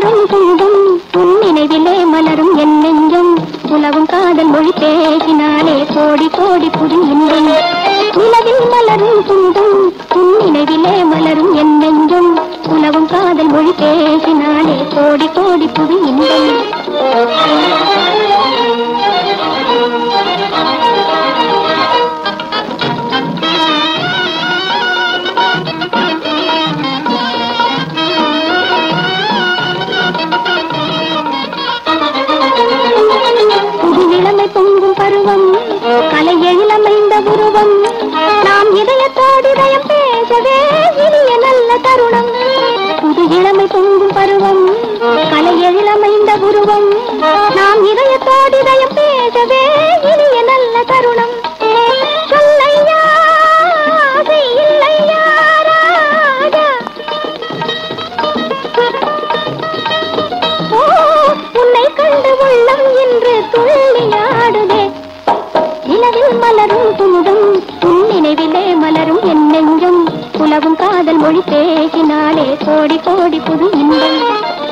மலரும் குங்கும் உன் நினைவிலே மலரும் என் நெஞ்சம் உலவும் காதல் மொழி பேசினாலே கோடி கோடி புது இன்பம் நிலவில் மலரும் குங்கும் உன் நினைவிலே மலரும் என் நெஞ்சம் உலவும் காதல் மொழி பேசினாலே கோடி கோடி புது இன்பம் புது இளமை பொங்கும் பருவம் கலை எழிலமைந்த உருவம் நாம் இதயத்தோடு இதயம் பேசவே இனிய நல்ல தருணம் புது இளமை பொங்கும் பருவம் கலை எழிலமைந்த உருவம் நாம் இதயத்தோடு இதயம் பேசவே இனிய நல்ல தருணம் சொல்லையா ஆசை இல்லையா ராஜா ஓ, உன்னை கண்டு உள்ளம் இன்று துள்ளியாடுதே நிலவில் மலரும் துமுதம் உன் நினைவிலே மலரும் என் நெஞ்சம் உலகும் காதல் மொழி பேசினாலே கோடி கோடி புது இன்பம்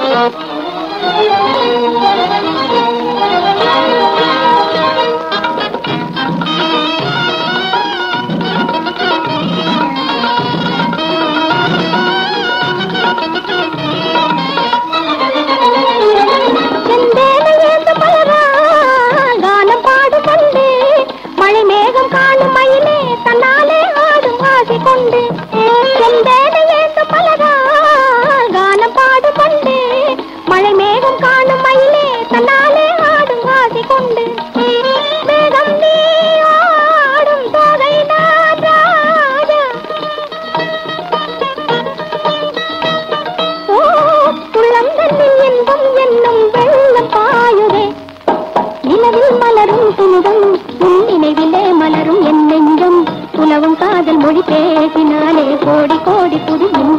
செந்தேனை ஏந்து மலரால் கானம் பாடும் கொண்டு மழை மேகம் காணும் மயிலே தன்னாலே ஆடும் ஆசை கொண்டு செந்தேனை ஏந்து மலரால் கானம் பாடும் கொண்டு மழை மேகம் காணும் மயிலே தன்னாலே ஆடும் ஆசை கொண்டு மேகம் நீ ஆடும் தோகை நான் ராஜா ஓ, உள்ளம் தன்னில் இன்பம் என்னும் வெள்ளம் பாயுதே நிலவில் மலரும் துணுகம் உன் நினைவிலே மலரும் என் நெஞ்சம் உலவும் காதல் மொழி பேசினாலே கோடி கோடி புது இன்பம்